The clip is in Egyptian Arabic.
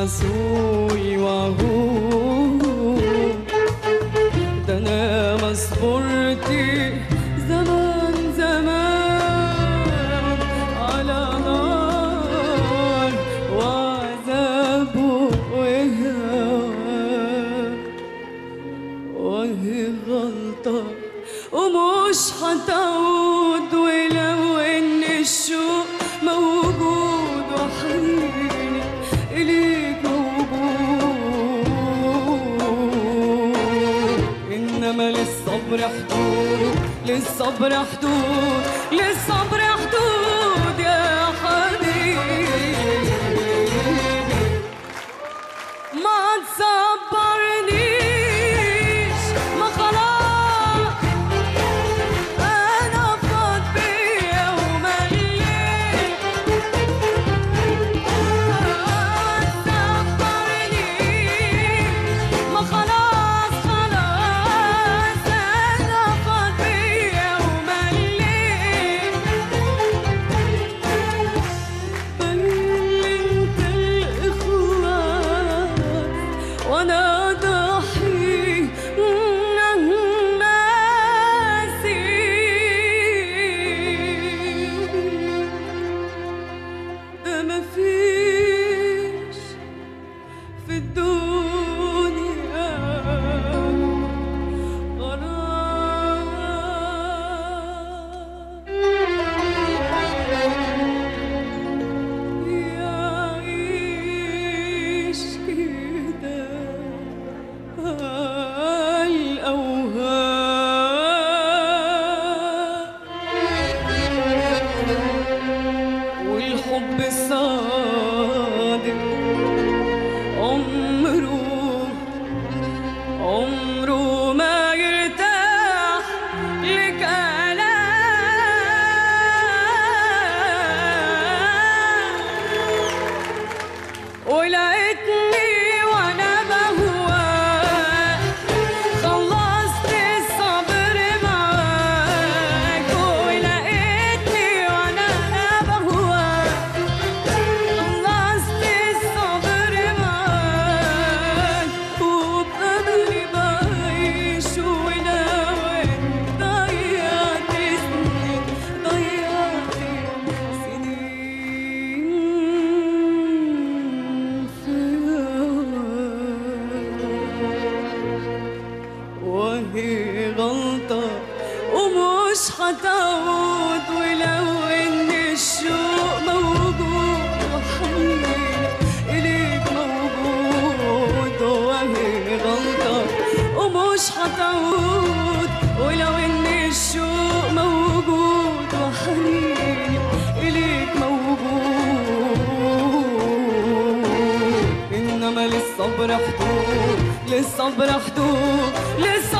رسول وعهود ده انا ما صبرتي زمان زمان على نار وعذاب وهوان وهي غلطة ومش هتعود ولو ان الشوق موجود وحنيني اليك موجود انما للصبر حدود للصبر حدود للصبر حدود يا حبيبي ما تصبرنيش ما خلاص انا فاض بيا ومليت ما تصبرنيش ما خلاص خلاص انا فاض بيا ومليت بلنت الإخلاص وأنا ضحي ناسي ده مفيش في الدنيا غرام يعيش كده الأوهام والحب الصادق عمره عمره ما يرتاح لكلام ولقيتني وانا بهواك خلصت الصبر معاك ولقيتني وانا بهواك خلصت الصبر معاك وبأملي بعيش وناوي ضيعت سنين ضيعت سنين في هواك وهي غلطة ومش هتعود ولو ان الشوق موجود وحنين اليك موجود وهي غلطة ومش هتعود ولو ان الشوق موجود وحنين اليك موجود انما للصبر حدود للصبر حدود للصبر